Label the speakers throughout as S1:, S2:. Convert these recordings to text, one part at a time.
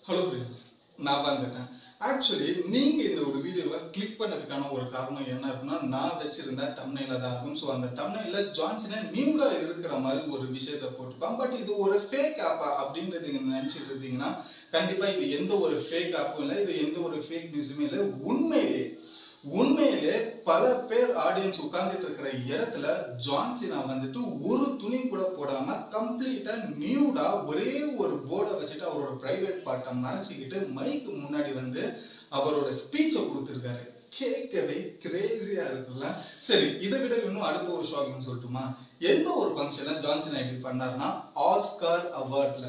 S1: hello friends நான் வந்துட்டேன் actually நீங்க இந்த ஒரு வீடியோவை கிளிக் பண்ணதுக்கான ஒரு காரணம் என்ன இருக்குன்னா நான் வச்சிருந்த தம்னையில தான் இருக்கும் ஸோ அந்த தம்னையில ஜான்சனை நியூடா இருக்கிற மாதிரி ஒரு விஷயத்த போட்டிருப்பான் பட் இது ஒரு ஃபேக் ஆப்பா அப்படின்றது நீங்க நினைச்சிட்டு இருந்தீங்கன்னா கண்டிப்பா இது எந்த ஒரு ஃபேக் ஆப்பும் இல்லை இது எந்த ஒரு ஃபேக் நியூஸுமே இல்லை உண்மையிலே உண்மையிலே பல பேர் ஆடியன்ஸ் உட்கார்ந்துட்டு இருக்கிற இடத்துல ஜான்சினா வந்துட்டு ஒரு துணி கூட போடாம கம்ப்ளீட்டா நியூடா ஒரே ஒரு போர்டை வச்சுட்டு அவரோட பிரைவேட் பார்ட்டை மறைச்சிக்கிட்டு மைக்கு முன்னாடி வந்து அவரோட ஸ்பீச்சை கொடுத்துருக்காரு கேட்கவே கிரேசியா இருக்குல்ல சரி இதை விட இன்னும் அடுத்த ஒரு ஷாக்கிங் சொல்லட்டுமா எந்த ஒரு ஃபங்க்ஷனை ஜான்சன் இப்படி பண்ணாருன்னா ஆஸ்கார் அவார்ட்ல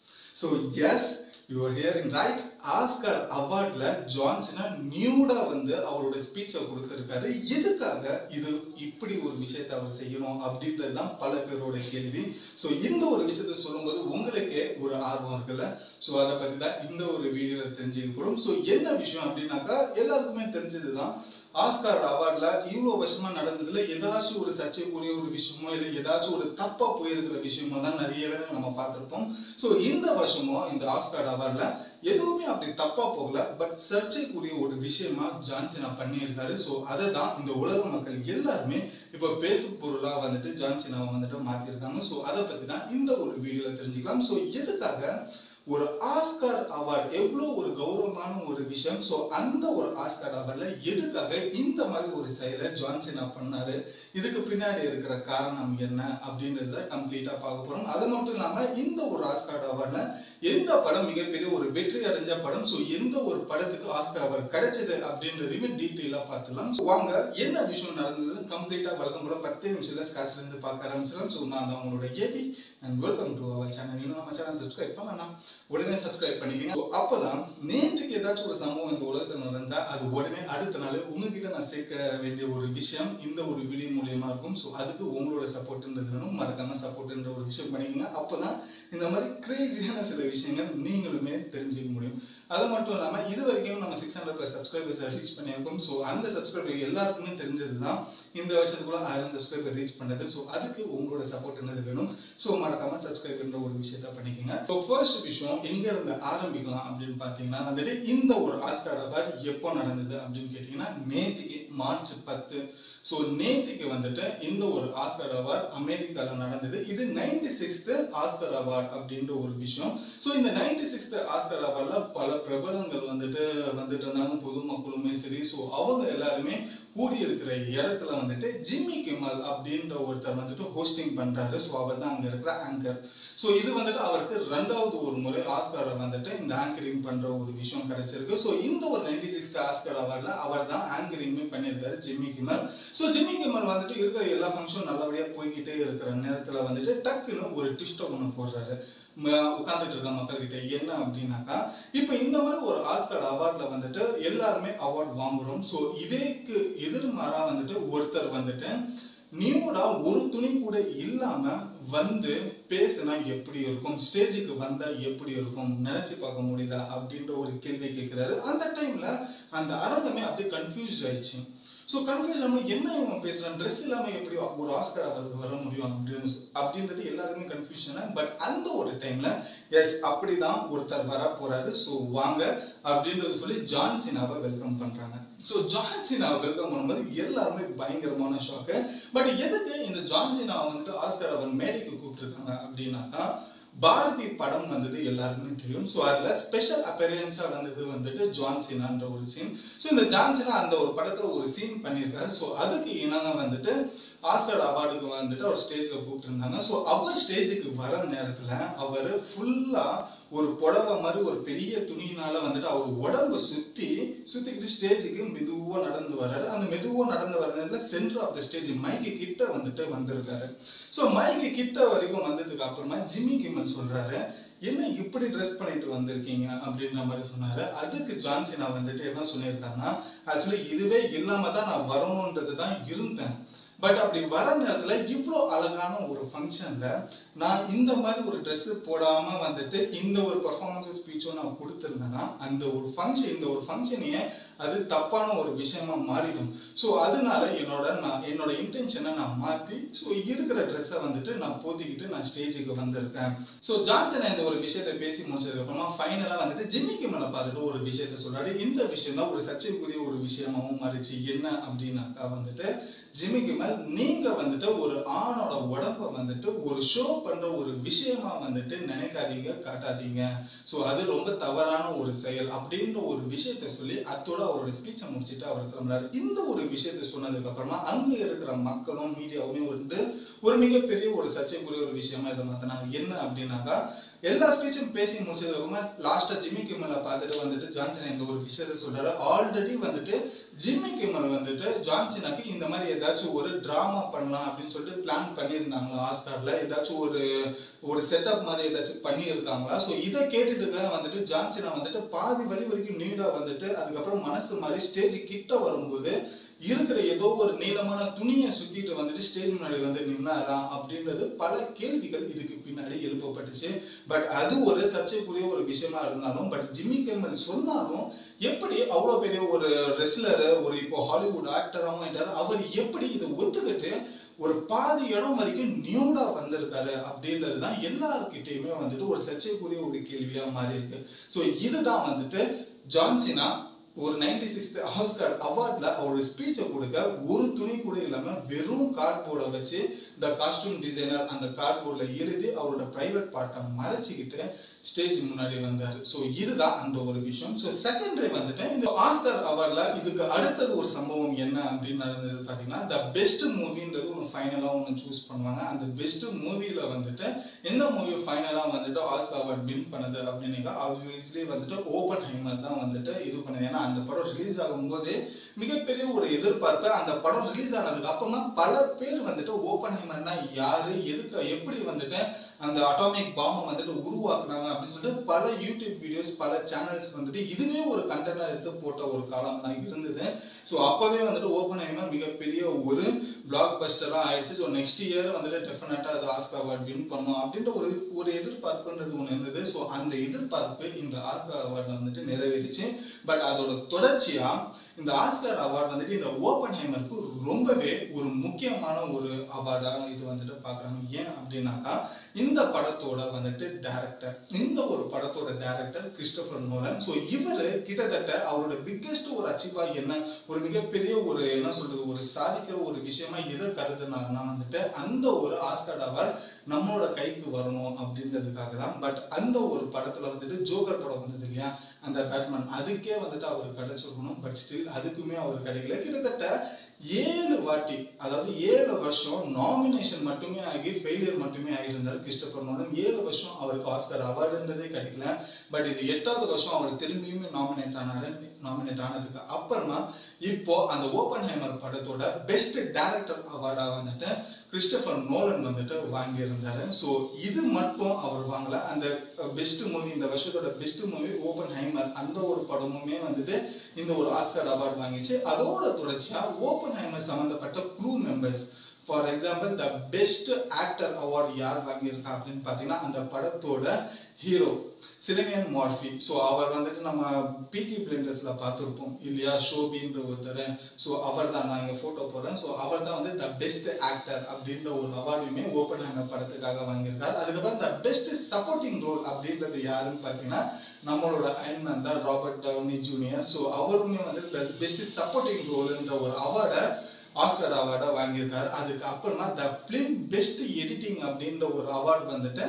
S1: so yes you're hearing right Oscar அவார்ட்ல ஜான்சனா நியூடா வந்து அவரோட ஸ்பீச்சை கொடுத்திருக்காரு எதுக்காக இது இப்படி ஒரு விஷயத்தை அவர் செய்யணும் அப்படின்றது தான் பல பேரோட கேள்வி ஸோ இந்த ஒரு விஷயத்த சொல்லும்போது உங்களுக்கே ஒரு ஆர்வம் இருக்குல்ல ஸோ அதை பத்தி தான் இந்த ஒரு வீடியோவில் தெரிஞ்சுக்க போறோம் ஸோ என்ன விஷயம் அப்படின்னாக்கா எல்லாருக்குமே தெரிஞ்சது தான் ஆஸ்கார் அவார்ட்ல இவ்வளோ வருஷமா நடந்ததுல ஏதாச்சும் ஒரு சர்ச்சைக்குரிய ஒரு விஷயமோ இல்லை ஏதாச்சும் ஒரு தப்பா போயிருக்கிற விஷயமோ தான் நிறையவே நம்ம பார்த்திருப்போம் ஸோ இந்த வருஷமும் இந்த ஆஸ்கார் அவார்ட்ல எதுவுமே அப்படி தப்பா போகல பட் சர்ச்சைக்குரிய ஒரு விஷயமா ஜான்சினா பண்ணியிருக்காரு ஸோ அதை தான் இந்த உலக மக்கள் எல்லாருமே இப்போ பேசு பொருளா வந்துட்டு ஜான்சினாவை வந்துட்டு மாத்திருக்காங்க ஸோ அதை பத்தி தான் இந்த ஒரு வீடியோல தெரிஞ்சுக்கலாம் ஸோ எதுக்காக ஒரு ஆஸ்கார் அவார்ட் எவ்வளோ ஒரு கௌரவமான ஒரு விஷயம் ஸோ அந்த ஒரு ஆஸ்கார் அவார்ட்ல எதுக்காக இந்த மாதிரி ஒரு செயலை ஜான்சினா பண்ணாரு இதுக்கு பின்னாடி இருக்கிற காரணம் என்ன அப்படின்றத கம்ப்ளீட்டா பார்க்க போறோம் அது மட்டும் இல்லாம இந்த ஒரு ஆஸ்கார் அவார்ட்ல எந்த படம் மிகப்பெரிய ஒரு வெற்றி அடைஞ்ச படம் ஸோ எந்த ஒரு படத்துக்கு ஆஸ்கார் அவார்ட் கிடைச்சது அப்படின்றதையுமே டீட்டெயிலா பார்த்துலாம் ஸோ வாங்க என்ன விஷயம் நடந்தது கம்ப்ளீட்டா வழக்கம் போல பத்து நிமிஷத்துல ஸ்காட்ச்ல இருந்து பார்க்க ஆரம்பிச்சிடலாம் ஸோ நான் தான் உங்களோட AB and welcome to our channel இன்னும் நம்ம சேனல் சப்ஸ்கிரைப் பண்ணலாம் உடனே சப்ஸ்கிரைப் பண்ணிக்கங்க So, அப்பதான் நேற்றுக்கு ஏதாச்சும் ஒரு சம்பவம் இந்த உலகத்தில் நடந்தா அது உடனே அடுத்த நாள் உங்ககிட்ட நான் சேர்க்க வேண்டிய ஒரு விஷயம் இந்த ஒரு வீடியோ மூலியமா இருக்கும் ஸோ அதுக்கு உங்களோட சப்போர்ட்ன்றது வேணும் மறக்காம சப்போர்ட்ன்ற ஒரு விஷயம் பண்ணிக்கங்க அப்பதான் இந்த மாதிரி கிரேசியான சில விஷயங்கள் நீங்களுமே தெரிஞ்சுக்க முடியும் அது மட்டும் இல்லாம இது வரைக்கும் நம்ம six hundred plus subscribers reach பண்ணியிருக்கோம் ஸோ அந்த சப்ஸ்கிரைபர் எல்லாருக்குமே தெரிஞ்சது தான் இந்த வருஷத்துக்குள்ள ஆயிரம் சப்ஸ்கிரைபர் ரீச் பண்ணது ஸோ அதுக்கு உங்களோட சப்போர்ட் என்னது வேணும் ஸோ மறக்காம சப்ஸ்கிரைப்ன்ற ஒரு விஷயத்த பண்ணிக்கோங்க ஸோ ஃபர்ஸ்ட் விஷயம் எங்க இருந்து ஆரம்பிக்கலாம் அப்படின்னு பார்த்தீங்கன்னா வந்துட்டு இந்த ஒரு ஆஸ்கார் அவார்ட் எப்போ நடந்தது அப்படின்னு கேட்டிங்கன்னா நேற்றுக்கு மார்ச் பத்து ஸோ நேற்றுக்கு வந்துட்டு இந்த ஒரு ஆஸ்கர் அவார்ட் அமெரிக்காவில் நடந்தது இது நைன்டி சிக்ஸ்த் ஆஸ்கர் அவார்ட் அப்படின்ற ஒரு விஷயம் ஸோ இந்த நைன்டி சிக்ஸ்த் ஆஸ்கர் அவார்ட்ல பல பிரபலங்கள் வந்துட்டு வந்துட்டு இருந்தாங்க பொதுமக்களுமே சரி ஸோ அவங்க எல்லாருமே கூடி இருக்கிற இடத்துல வந்துட்டு ஜிம்மி கிமல் அப்படின்ற ஒருத்தர் வந்துட்டு ஹோஸ்டிங் பண்றாரு ஸோ அவர் தான் அங்க இருக்கிற ஆங்கர் ஸோ இது வந்துட்டு அவருக்கு ரெண்டாவது ஒரு முறை ஆஸ்காரை வந்துட்டு இந்த ஆங்கரிங் பண்ற ஒரு விஷயம் கிடைச்சிருக்கு ஸோ இந்த ஒரு நைன்டி சிக்ஸ்த் ஆஸ்கர் அவார்ட்ல அவர் தான் ஆங்கரிங்குமே பண்ணியிருக்காரு Jimmy Kimmel so Jimmy Kimmel வந்துட்டு இருக்கிற எல்லா ஃபங்க்ஷனும் நல்லபடியா போய்கிட்டே இருக்கிற நேரத்துல வந்துட்டு டக்குன்னு ஒரு ட்விஸ்ட்டை ஒன்று போடுறாரு உட்காந்துட்டு இருக்க மக்கள்கிட்ட என்ன அப்படின்னாக்கா இப்போ இந்த மாதிரி ஒரு ஆஸ்கர் அவார்ட்ல வந்துட்டு எல்லாருமே அவார்ட் வாங்குறோம் ஸோ இதேக்கு எதிர்மாறா வந்துட்டு ஒருத்தர் வந்துட்டு நியூடா ஒரு துணி கூட இல்லாம வந்து பேசினா எப்படி இருக்கும் ஸ்டேஜுக்கு வந்தா எப்படி இருக்கும் நினைச்சு பார்க்க முடியுதா அப்படின்ற ஒரு கேள்வி கேட்கிறாரு அந்த டைம்ல அந்த அரங்கமே அப்படியே கன்ஃபியூஸ் ஆயிடுச்சு ஸோ கன்ஃபியூஸ் ஆகும் என்ன இவன் பேசுறான் ட்ரெஸ் இல்லாம எப்படி ஒரு ஆஸ்கர் அவருக்கு வர முடியும் அப்படின்னு அப்படின்றது எல்லாருமே கன்ஃபியூஷனா பட் அந்த ஒரு டைம்ல எஸ் அப்படிதான் ஒருத்தர் வர போறாரு ஸோ வாங்க அப்படின்றது சொல்லி ஜான்சினாவை வெல்கம் பண்றாங்க ஸோ ஜான்சினாவை வெல்கம் பண்ணும்போது எல்லாருமே பயங்கரமான ஷாக்கு பட் எதுக்கு இந்த ஜான்சினாவை வந்துட்டு ஆஸ்கர் அவர் மேடைக்கு கூப்பிட்டுருக்காங்க அப்படின்னாக்கா பார்பி படம் வந்தது எல்லாருக்குமே தெரியும் ஸோ அதில் ஸ்பெஷல் அப்பேரியன்ஸாக வந்தது வந்துட்டு ஜான்சினான்ற ஒரு சீன் ஸோ இந்த ஜான்சினா அந்த ஒரு படத்தில் ஒரு சீன் பண்ணியிருக்காரு ஸோ அதுக்கு இணங்க வந்துட்டு ஆஸ்கர் அவார்டுக்கு வந்துட்டு அவர் ஸ்டேஜில் கூப்பிட்டுருந்தாங்க ஸோ அவர் ஸ்டேஜுக்கு வர நேரத்தில் அவர் ஃபுல்லாக ஒரு புடவை மாதிரி ஒரு பெரிய துணியினால வந்துட்டு அவர் உடம்பு சுத்தி சுத்திக்கிட்டு ஸ்டேஜுக்கு மெதுவா நடந்து வர்றாரு அந்த மெதுவா நடந்து வர நேரத்தில் சென்டர் ஆஃப் த ஸ்டேஜ் மைக்கு கிட்ட வந்துட்டு வந்திருக்காரு ஸோ மைக்கு கிட்ட வரைக்கும் வந்ததுக்கு அப்புறமா ஜிம்மி கிமல் சொல்றாரு என்ன இப்படி ட்ரெஸ் பண்ணிட்டு வந்திருக்கீங்க அப்படின்ற மாதிரி சொன்னாரு அதுக்கு ஜான்சினா வந்துட்டு என்ன சொல்லியிருக்காருன்னா ஆக்சுவலி இதுவே இல்லாம தான் நான் வரணுன்றது தான் இருந்தேன் பட் அப்படி வர நேரத்துல இவ்வளோ அழகான ஒரு ஃபங்க்ஷன்ல நான் இந்த மாதிரி ஒரு Dress போடாம வந்துட்டு இந்த ஒரு பர்ஃபார்மன்ஸ் ஸ்பீச்சும் நான் கொடுத்துருந்தேன்னா அந்த ஒரு ஃபங்க்ஷன் இந்த ஒரு ஃபங்க்ஷனையே அது தப்பான ஒரு விஷயமா மாறிடும் ஸோ அதனால என்னோட நான் என்னோட இன்டென்ஷனை நான் மாற்றி ஸோ இருக்கிற ட்ரெஸ்ஸை வந்துட்டு நான் போத்திக்கிட்டு நான் ஸ்டேஜுக்கு வந்திருக்கேன் ஸோ ஜான்சன் இந்த ஒரு விஷயத்தை பேசி முடிச்சதுக்கு அப்புறமா ஃபைனலாக வந்துட்டு ஜிம்மிக்கு மேலே பார்த்துட்டு ஒரு விஷயத்த சொல்றாரு இந்த விஷயம் தான் ஒரு சர்ச்சைக்குரிய ஒரு விஷயமாவும் மாறிச்சு என்ன அப்படின்னாக்கா வந்துட்டு ஜிம்மி கிமல் நீங்க வந்துட்டு ஒரு ஆணோட உடம்ப வந்துட்டு ஒரு ஷோ பண்ற ஒரு விஷயமா வந்துட்டு நினைக்காதீங்க காட்டாதீங்க ஸோ அது ரொம்ப தவறான ஒரு செயல் அப்படின்ற ஒரு விஷயத்த சொல்லி அத்தோட அவரோட ஸ்பீச்சை முடிச்சுட்டு அவர் கிளம்புறாரு இந்த ஒரு விஷயத்த சொன்னதுக்கு அப்புறமா அங்க இருக்கிற மக்களும் மீடியாவுமே வந்து ஒரு மிகப்பெரிய ஒரு சர்ச்சைக்குரிய ஒரு விஷயமா இதை மாத்தினாங்க என்ன அப்படின்னாக்கா எல்லா ஸ்பீச்சும் பேசி முடிச்சதுக்கு அப்புறமா லாஸ்டா ஜிம்மி கிம்மலை பார்த்துட்டு வந்துட்டு ஜான்சன் இந்த ஒரு விஷயத்த சொல்றாரு ஆல்ரெடி வந்துட்டு ஜிம்மி கிம்மல் வந்துட்டு ஜான்சனுக்கு இந்த மாதிரி ஏதாச்சும் ஒரு டிராமா பண்ணலாம் அப்படின்னு சொல்லிட்டு பிளான் பண்ணியிருந்தாங்க ஆஸ்கார்ல ஏதாச்சும் ஒரு ஒரு செட்டப் மாதிரி ஏதாச்சும் பண்ணியிருக்காங்களா ஸோ இதை கேட்டுட்டு தான் வந்துட்டு ஜான்சனை வந்துட்டு பாதி வழி வரைக்கும் நீடா வந்துட்டு அதுக்கப்புறம் மனசு மாதிரி ஸ்டேஜ் கிட்ட வரும்போது இருக்கிற ஏதோ ஒரு நீளமான துணியை சுத்திட்டு வந்துட்டு ஸ்டேஜ் முன்னாடி வந்து நின்னாரா அப்படின்றது பல கேள்விகள் இதுக்கு பின்னாடி எழுப்பப்பட்டுச்சு பட் அது ஒரு சர்ச்சைக்குரிய ஒரு விஷயமா இருந்தாலும் பட் ஜிம்மி கிம்மல் சொன்னாலும் எப்படி அவ்வளோ பெரிய ஒரு ரெஸ்லர் ஒரு இப்போ ஹாலிவுட் ஆக்டராகவும் ஆயிட்டாரு அவர் எப்படி இதை ஒத்துக்கிட்டு ஒரு பாதி இடம் வரைக்கும் நியூடா வந்திருக்காரு அப்படின்றது தான் எல்லாருக்கிட்டையுமே வந்துட்டு ஒரு சர்ச்சைக்குரிய ஒரு கேள்வியா மாறி இருக்கு ஸோ இதுதான் வந்துட்டு ஜான்சினா ஒரு நைன்டி சிக்ஸ்த் ஆஸ்கர் அவார்ட்ல அவரோட ஸ்பீச்சை கொடுக்க ஒரு துணி கூட இல்லாம வெறும் கார்ட்போர்டை வச்சு த காஸ்டியூம் டிசைனர் அந்த கார்ட்போர்ட்ல எழுதி அவரோட பிரைவேட் பார்ட்டை மறைச்சிக்கிட்டு ஸ்டேஜ் முன்னாடி வந்தாரு ஸோ இதுதான் அந்த ஒரு விஷயம் ஸோ செகண்டரி வந்துட்டு இந்த ஆஸ்கர் அவார்ட்ல இதுக்கு அடுத்தது ஒரு சம்பவம் என்ன அப்படின்னு நடந்தது பார்த்தீங்கன்னா த பெஸ்ட் மூவின்றது ஒன்று ஃபைனலாக ஒன்று சூஸ் பண்ணுவாங்க அந்த பெஸ்ட் மூவியில் வந்துட்டு எந்த மூவி ஃபைனலாக வந்துட்டு ஆஸ்கர் அவார்ட் வின் பண்ணுது அப்படின்னு ஆப்வியஸ்லி வந்துட்டு ஓப்பன் ஹைமர் தான் வந்துட்டு இது பண்ணுது ஏன்னா அந்த படம் ரிலீஸ் ஆகும்போது மிகப்பெரிய ஒரு எதிர்பார்ப்பு அந்த படம் ரிலீஸ் ஆனதுக்கு அப்புறமா பல பேர் வந்துட்டு ஓப்பன் ஹைமர்னா யாரு எதுக்கு எப்படி வந்துட்டு அந்த அட்டாமிக் பாம்பை வந்துட்டு உருவாக்குனாங்க அப்படின்னு சொல்லிட்டு பல யூடியூப் வீடியோஸ் பல சேனல்ஸ் வந்துட்டு இதுவே ஒரு கண்டென்ட் எடுத்து போட்ட ஒரு காலம் தான் இருந்தது ஸோ அப்பவே வந்துட்டு ஓப்பன் ஹைமர் மிகப்பெரிய ஒரு பிளாக் பஸ்டராக ஆயிடுச்சு ஸோ நெக்ஸ்ட் இயர் வந்துட்டு டெஃபினட்டாக அது ஆஸ்கர் அவார்ட் வின் பண்ணும் அப்படின்ற ஒரு ஒரு எதிர்பார்ப்புன்றது ஒன்று இருந்தது ஸோ அந்த எதிர்பார்ப்பு இந்த ஆஸ்கர் அவார்டில் வந்துட்டு நிறைவேறிச்சு பட் அதோட தொடர்ச்சியா இந்த ஆஸ்கர் அவார்ட் வந்துட்டு இந்த ஓப்பன் ஹைமருக்கு ரொம்பவே ஒரு முக்கியமான ஒரு அவார்டாக இது வந்துட்டு பார்க்குறாங்க ஏன் அப்படின்னாக்கா இந்த படத்தோட வந்துட்டு டேரக்டர் இந்த ஒரு படத்தோட டேரக்டர் கிறிஸ்டபர் நோலன் ஸோ இவர் கிட்டத்தட்ட அவரோட பிக்கெஸ்ட் ஒரு அச்சீவா என்ன ஒரு மிகப்பெரிய ஒரு என்ன சொல்றது ஒரு சாதிக்கிற ஒரு விஷயமா எதை கருதுனாருன்னா வந்துட்டு அந்த ஒரு ஆஸ்கர் அவார்ட் நம்மளோட கைக்கு வரணும் அப்படின்றதுக்காக தான் பட் அந்த ஒரு படத்துல வந்துட்டு ஜோக்கர் படம் வந்தது இல்லையா அந்த பேட்மேன் அதுக்கே வந்துட்டு அவருக்கு கிடைச்சிருக்கணும் பட் ஸ்டில் அதுக்குமே அவர் கிடைக்கல கிட்டத்தட்ட ஏழு வாட்டி அதாவது ஏழு வருஷம் நாமினேஷன் மட்டுமே ஆகி ஃபெயிலியர் மட்டுமே ஆகியிருந்தார் கிறிஸ்டபர் நோலன் ஏழு வருஷம் அவருக்கு ஆஸ்கர் அவார்டுன்றதே கிடைக்கல பட் இது எட்டாவது வருஷம் அவர் திரும்பியுமே நாமினேட் ஆனாரு நாமினேட் ஆனதுக்கு அப்புறமா இப்போ அந்த ஓப்பன் ஹைமர் படத்தோட பெஸ்ட் டைரக்டர் அவார்டா வந்துட்டு கிறிஸ்டபர் நோலன் வந்துட்டு வாங்கியிருந்தாரு ஸோ இது மட்டும் அவர் வாங்கல அந்த பெஸ்ட் மூவி இந்த வருஷத்தோட பெஸ்ட் மூவி ஓப்பன் ஹைமர் அந்த ஒரு படமுமே வந்துட்டு இந்த ஒரு ஆஸ்கர் அவார்டு வாங்கிச்சு அதோட தொடர்ச்சியா ஓப்பன் ஹைமர் சம்பந்தப்பட்ட crew members for example the best actor award யார் வாங்கியிருக்கா அப்படின்னு பார்த்தீங்கன்னா அந்த படத்தோட ஹீரோ சிலனியன் மார்ஃபி ஸோ அவர் வந்துட்டு நம்ம பிகி பிளண்டர்ஸ்ல பார்த்துருப்போம் இல்லையா ஷோபின்ற ஒருத்தர் ஸோ அவர் தான் நான் இங்கே ஃபோட்டோ போடுறேன் ஸோ அவர் தான் வந்து த பெஸ்ட் ஆக்டர் அப்படின்ற ஒரு அவார்டுமே ஓப்பன் ஹேமர் படத்துக்காக வாங்கியிருக்காரு அதுக்கப்புறம் த பெஸ்ட் சப்போர்ட்டிங் ரோல் அப்படின்றது யாருன்னு பார்த்தீங்கன்னா நம்மளோட அயன்மேன் தான் ராபர்ட் டவுனி ஜூனியர் ஸோ அவருமே வந்து த பெஸ்ட் சப்போர்ட்டிங் ரோல்ன்ற ஒரு அவார்டை ஆஸ்கர் அவார்டை வாங்கியிருக்காரு அதுக்கு அப்புறமா த ஃபிலிம் பெஸ்ட் எடிட்டிங் அப்படின்ற ஒரு அவார்டு வந்துட்டு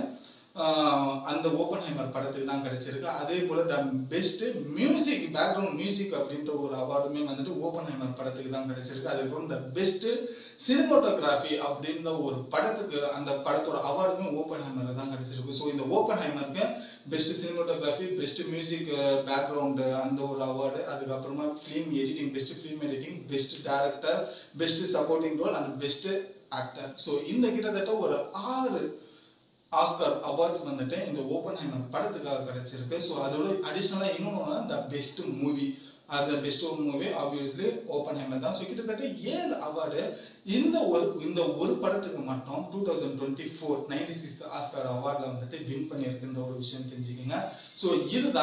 S1: ஆஹ் அந்த ஓப்பன் ஹைமர் படத்துக்கு தான் கிடைச்சிருக்கு அதே போல the best music background music அப்படின்ற ஒரு அவார்டுமே வந்துட்டு ஓப்பன் ஹைமர் படத்துக்கு தான் கிடைச்சிருக்கு அதுக்கப்புறம் த பெஸ்ட் சினிமோட்டோகிராஃபி அப்படின்ற ஒரு படத்துக்கு அந்த படத்தோட அவார்டுமே ஓப்பன் ஹைமர் தான் கிடைச்சிருக்கு ஸோ இந்த ஓப்பன் ஹைமருக்கு best cinematography best music background அந்த ஒரு அவார்டு அதுக்கப்புறமா film editing best film editing best director best supporting role and best actor so இந்த கிட்டத்தட்ட ஒரு ஆறு ஆஸ்கார் அவார்ட்ஸ் வந்துட்டு இந்த ஓப்பன் ஹைமர் படத்துக்காக கிடைச்சிருக்கு ஸோ அதோட அடிஷ்னலாக இன்னொன்று த பெஸ்ட் மூவி அது best movie obviously Oppenheimer தான் ஸோ கிட்டத்தட்ட ஏழு அவார்டு இந்த ஒரு இந்த ஒரு படத்துக்கு மட்டும் two thousand twenty four ninety sixth Oscar அவார்டில் வந்துட்டு வின் பண்ணியிருக்குன்ற ஒரு விஷயம் தெரிஞ்சுக்கோங்க ஸோ இதுதான்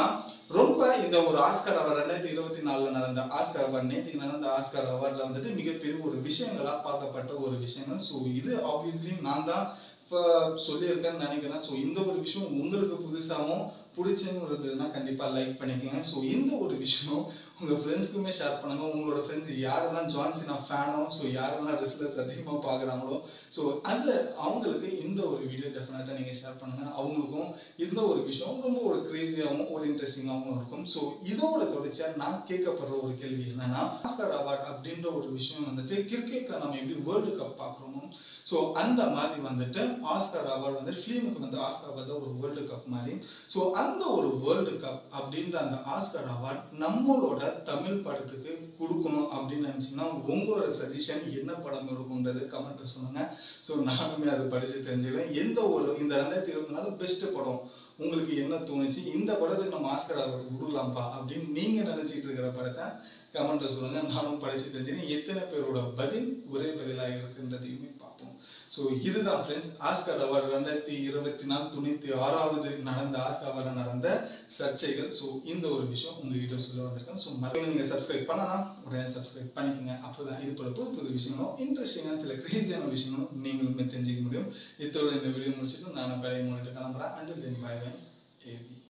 S1: ரொம்ப இந்த ஒரு ஆஸ்கார் அவார்ட் ரெண்டாயிரத்தி இருபத்தி நாலுல நடந்த ஆஸ்கார் அவார்ட் நேற்றுக்கு நடந்த ஆஸ்கார் அவார்ட்ல வந்துட்டு மிகப்பெரிய ஒரு விஷயங்களா பார்க்கப்பட்ட ஒரு விஷயங்கள் ஸோ இது ஆப்வியஸ்லி நான் தான் இப்போ சொல்லியிருக்கேன்னு நினைக்கிறேன் ஸோ இந்த ஒரு விஷயம் உங்களுக்கு புதுசாகவும் பிடிச்சுன்னு இருந்ததுன்னா கண்டிப்பாக லைக் பண்ணிக்கோங்க ஸோ இந்த ஒரு விஷயம் உங்கள் ஃப்ரெண்ட்ஸ்க்குமே ஷேர் பண்ணுங்க உங்களோட ஃப்ரெண்ட்ஸ் யாரெல்லாம் ஜான்சினா ஃபேனோ ஸோ யாரெல்லாம் ரெஸ்லர்ஸ் அதிகமாக பார்க்குறாங்களோ ஸோ அந்த அவங்களுக்கு இந்த ஒரு வீடியோ டெஃபினட்டாக நீங்கள் ஷேர் பண்ணுங்க அவங்களுக்கும் இந்த ஒரு விஷயம் ரொம்ப ஒரு கிரேசியாகவும் ஒரு இன்ட்ரெஸ்டிங்காகவும் இருக்கும் ஸோ இதோட தொடர்ச்சியாக நான் கேட்கப்படுற ஒரு கேள்வி என்னன்னா ஆஸ்கர் அவார்ட் அப்படின்ற ஒரு விஷயம் வந்துட்டு கிரிக்கெட்டில் நம்ம எப்படி வேர்ல்டு கப் பார்க்குறோமோ ஸோ அந்த மாதிரி வந்துட்டு ஆஸ்கர் அவார்டு வந்து ஃபிலிமுக்கு வந்து ஆஸ்கர் அவார்டு ஒரு வேர்ல்டு கப் மாதிரி ஸோ அந்த ஒரு வேர்ல்டு கப் அப்படின்ற அந்த ஆஸ்கர் அவார்ட் நம்மளோட தமிழ் படத்துக்கு கொடுக்கணும் அப்படின்னு நினச்சிங்கன்னா உங்களோட சஜஷன் என்ன படம் இருக்குன்றது கமெண்ட்ல சொல்லுங்க ஸோ நானுமே அதை படித்து தெரிஞ்சுக்கிறேன் எந்த ஒரு இந்த ரெண்டாயிரத்தி இருபத்தி நாலு பெஸ்ட் படம் உங்களுக்கு என்ன தோணுச்சு இந்த படத்துக்கு நம்ம ஆஸ்கர் அவார்டு கொடுக்கலாம்ப்பா அப்படின்னு நீங்க நினைச்சிட்டு இருக்கிற படத்தை கமெண்ட்ல சொல்லுங்க நானும் படிச்சு தெரிஞ்சுக்கிறேன் எத்தனை பேரோட பதில் ஒரே பதிலாக இருக்குன்றதையுமே பார்ப்போம் ஸோ இதுதான் ஃப்ரெண்ட்ஸ் ஆஸ்கர் அவார்டு ரெண்டாயிரத்தி இருபத்தி நாலு தொண்ணூத்தி ஆறாவது நடந்த ஆஸ்கர் அவார்டு நடந்த சர்ச்சைகள் ஸோ இந்த ஒரு விஷயம் உங்ககிட்ட சொல்ல வந்திருக்கேன் ஸோ மறுபடியும் நீங்க சப்ஸ்கிரைப் பண்ணலாம் உடனே சப்ஸ்கிரைப் பண்ணிக்கோங்க அப்போதான் இது போல புது புது விஷயங்களும் இன்ட்ரெஸ்டிங்கான சில கிரேசியான விஷயங்களும் நீங்களுமே தெரிஞ்சுக்க முடியும் இதோட இந்த வீடியோ முடிச்சுட்டு நான் பழைய மூணிட்டு கிளம்புறேன் அண்டில் தென் பாய் பாய் ஏபி